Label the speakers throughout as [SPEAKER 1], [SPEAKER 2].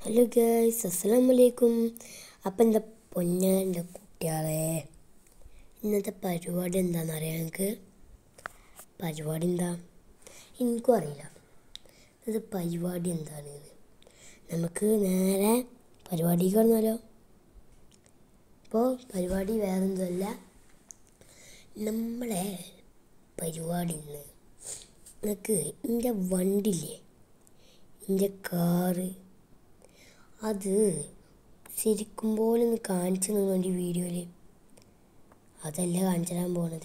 [SPEAKER 1] hello guys അസ്സലാമു അലൈക്കും അപ്പം എന്താ പൊന്ന എൻ്റെ കുട്ടികളെ ഇന്നത്തെ പരിപാടി എന്താണെന്ന് അറിയാം നിങ്ങൾക്ക് പരിപാടി എന്താ എനിക്കും അറിയില്ല ഇന്നത്തെ പരിപാടി എന്താണ് നമുക്ക് നേരെ പരിപാടിക്ക് വന്നാലോ അപ്പോൾ പരിപാടി വേറൊന്നുമല്ല നമ്മളെ പരിപാടി ഇന്ന് നിങ്ങൾക്ക് എൻ്റെ വണ്ടിയില്ലേ എൻ്റെ കാറ് അത് ശരിക്കും പോലെ ഒന്ന് കാണിച്ചു തന്നു ഈ വീഡിയോയിൽ അതല്ല കാണിച്ചു തരാൻ പോണത്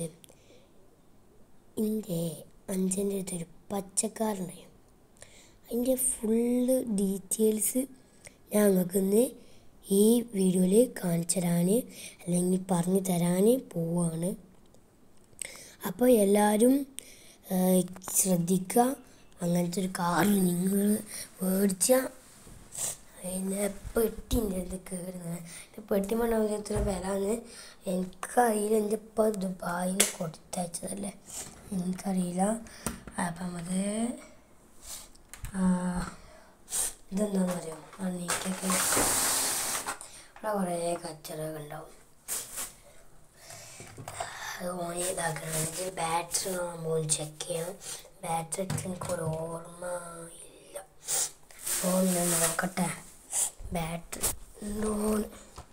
[SPEAKER 1] എൻ്റെ അഞ്ചൻ്റെ അടുത്തൊരു പച്ചക്കാറുണ്ടായി അതിൻ്റെ ഫുള്ള് ഡീറ്റെയിൽസ് ഞാൻ നിങ്ങൾക്കിന്ന് ഈ വീഡിയോയിൽ കാണിച്ചു തരാൻ അല്ലെങ്കിൽ പറഞ്ഞു തരാൻ പോവാണ് അപ്പോൾ എല്ലാവരും ഏഹ്, ശ്രദ്ധിക്കുക അങ്ങനത്തെ ഒരു കാർ നിങ്ങൾ മേടിച്ചാൽ അതിൻ്റെ പെട്ടിൻ്റെ ഇത് കയറുന്നത് എൻ്റെ പെട്ടി മണ്ണ എത്ര വിലന്ന് എനിക്കറിയില്ല എൻ്റെ ഇപ്പോൾ ദുബായിൽ കൊടുത്തയച്ചതല്ലേ എനിക്കറിയില്ല അപ്പം അത് ഇതെന്താണെന്ന് അറിയാമോ ആ നീറ്റൊക്കെ ഇവിടെ കുറേ കച്ചറകൾ ഉണ്ടാവും അത് ഓൺ ചെയ്താക്കണമെങ്കിൽ ബാറ്ററി നമ്മൾ ചെക്ക് ചെയ്യണം ബാറ്ററി എനിക്ക് ഒരു ഓർമ്മ ഇല്ല അപ്പോൾ ഞാൻ നോക്കട്ടെ ബാറ്ററി ഉണ്ടോന്ന്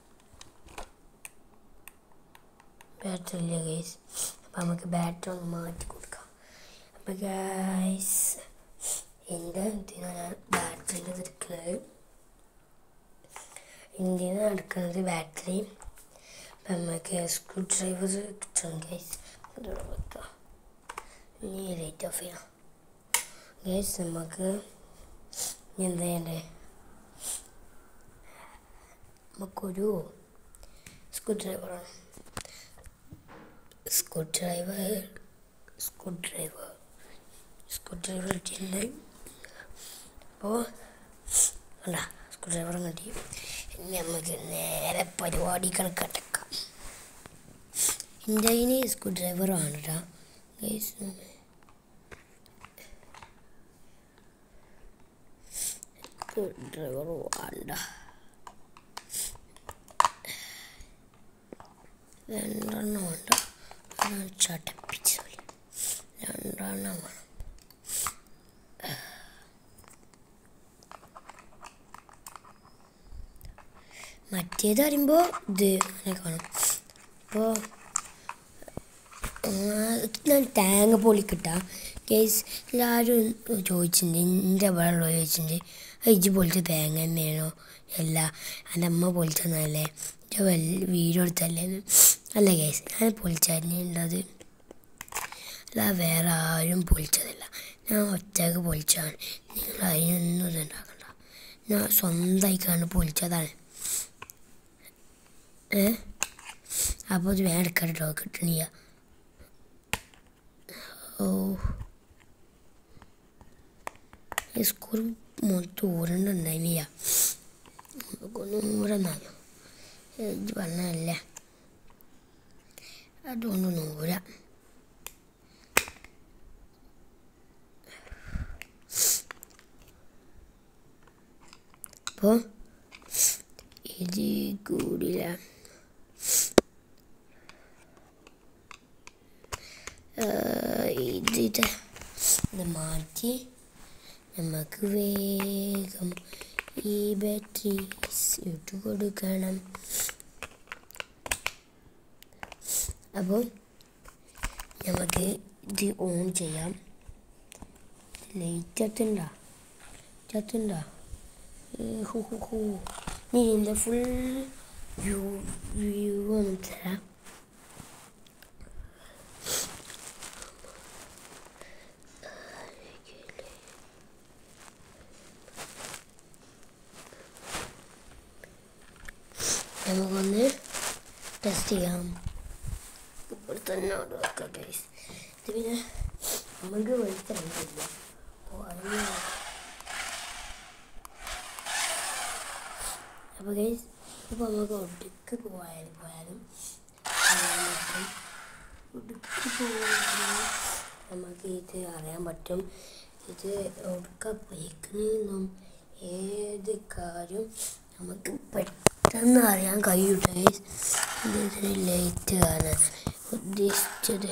[SPEAKER 1] ബാറ്ററി ഇല്ല ഗൈസ് അപ്പം നമുക്ക് ബാറ്ററി ഒന്ന് മാറ്റി കൊടുക്കാം അപ്പം ഗൈസ് എൻ്റെ ഇതിനാണ് ഞാൻ ബാറ്ററിൻ്റെ എടുക്കുന്നത് ഇന്ത്യയിൽ നിന്ന് എടുക്കുന്നത് ബാറ്ററി അപ്പം നമുക്ക് സ്ക്രൂ ഡ്രൈവർ കിട്ടണം ഗൈസ് ഇതിവിടെ വെക്കാം ഇനി ലൈറ്റ് ഓഫ് ചെയ്യാം ഗൈസ് നമുക്ക് ഇനി എന്താ ചെയ്യണ്ടേ നമുക്കൊരു സ്ക്രൂ ഡ്രൈവറാണ് screwdriver screwdriver screwdriver ഇട്ടിട്ടുണ്ട് അപ്പോൾ അല്ല സ്ക്രൂ ഡ്രൈവർ കിട്ടി ഇനി നമുക്ക് നേരെ പരിപാടി കണക്കടക്കാം എൻ്റെ കയ്യിൽ സ്ക്രൂ ഡ്രൈവറാണ് കേട്ടോ ഗൈസ് സ്ക്രൂ ഡ്രൈവർ വേണ്ട രണ്ടെണ്ണം വേണ്ട ഒരെണ്ണം ചടപ്പിച്ച് പോലെ രണ്ടെണ്ണം വേണം മറ്റേത് പറയുമ്പോൾ ഇത് അങ്ങനെ കാണും അപ്പോൾ ഞാൻ തേങ്ങ പൊളിക്കിട്ടാ കേസ് എല്ലാവരും ചോദിച്ചിട്ടുണ്ട് എൻ്റെ വെള്ളം ചോദിച്ചിട്ടുണ്ട് ഇജ്ജ് പൊളിച്ച തേങ്ങ തന്നെയാണോ അല്ല എൻ്റെ അമ്മ പൊളിച്ചതല്ലേ എൻ്റെ വലിയ വീഡിയോ എടുത്തല്ലേ അല്ല കേസ് ഞാൻ പൊളിച്ച തന്നെയുണ്ടത് അല്ല വേറെ ആരും പൊളിച്ചതല്ല ഞാൻ ഒറ്റക്ക് പൊളിച്ചതാണ് നിങ്ങൾ അതിനൊന്നും ഇതുണ്ടാക്കണ്ട ഞാൻ സ്വന്തമായിക്കാണ് പൊളിച്ചതാണ് ഏ അപ്പോൾ ഇത് വേണം എടുക്കട്ടോ കിട്ടണില്ല ഓ ഈ സ്കൂൾ മൊത്തം ഊരണ്ടുണ്ടായില്ല നമുക്കൊന്നും ഊരെന്നായോ ഇത് പറഞ്ഞല്ലേ അതുകൊണ്ട് നൂര അപ്പോൾ ഇത് കൂടില്ല ഇത് ഇത് ഇത് മാറ്റി നമുക്ക് വേഗം ഈ ബാറ്ററി ഇട്ട് കൊടുക്കണം അപ്പോൾ നമുക്ക് ഇത് ഓൺ ചെയ്യാം ലൈറ്റ് എത്തണ്ട എത്തണ്ട ഹു ഹു ഹു നീ ഇതിൻ്റെ ഫുൾ വ്യൂ വ്യൂ ഒന്ന് തരാം നമുക്കൊന്ന് ടെസ്റ്റ് ചെയ്യാം ഇപ്പോൾ തന്നെ അവിടെ വെക്കാം ഗൈസ് ഇത് പിന്നെ നമുക്ക് വലിച്ചറിയില്ല അപ്പോൾ അതിന് അപ്പോൾ ഗൈസ് ഇപ്പോൾ നമുക്ക് ഒടുക്ക് പോയാലും പോയാലും നമുക്ക് ഒടുക്ക് പോയാലും നമുക്ക് ഇത് അറിയാൻ പറ്റും ഇത് ഒടുക്ക പോയിക്കണെന്നും ഏത് കാര്യം നമുക്ക് പെട്ടെന്ന് അറിയാൻ കഴിയും ഗൈസ് ഇതൊരു ലൈറ്റ് കാണാൻ ഉദ്ദേശിച്ചത്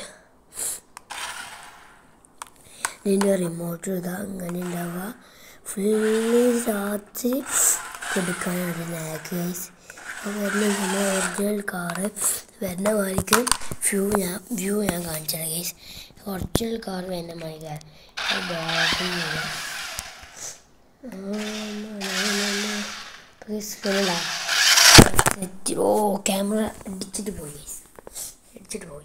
[SPEAKER 1] ഇതിൻ്റെ റിമോട്ട് ഇതാ അങ്ങനെ ഉണ്ടാവുക ഫുള്ളി രാത്രി കൊടുക്കാനാണ് ഗൈസ് വരുന്ന നമ്മുടെ ഒറിജിനൽ കാറ് വരുന്ന മാതിരിക്ക് വ്യൂ ഞാൻ വ്യൂ ഞാൻ കാണിച്ചത് ഗൈസ് ഒറിജിനൽ കാർ വരുന്ന മാതിരി ബാഗില്ല ഓ ക്യാമറ അടിച്ചിട്ട് പോയി ഗൈസ് അടിച്ചിട്ട് പോയി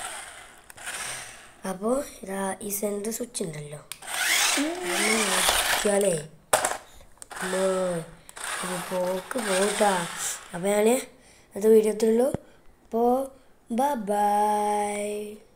[SPEAKER 1] അപ്പോൾ ഇതാ ഈ സെൻറ്റർ സ്വിച്ച് ഉണ്ടല്ലോ ഒന്ന് നോക്കിയാലേ അമ്മോ, ഇത് പോക്ക് പോട്ടാ അപ്പോൾ ഞാൻ അത് വീഡിയോത്തിലുള്ളൂ അപ്പോൾ ബൈ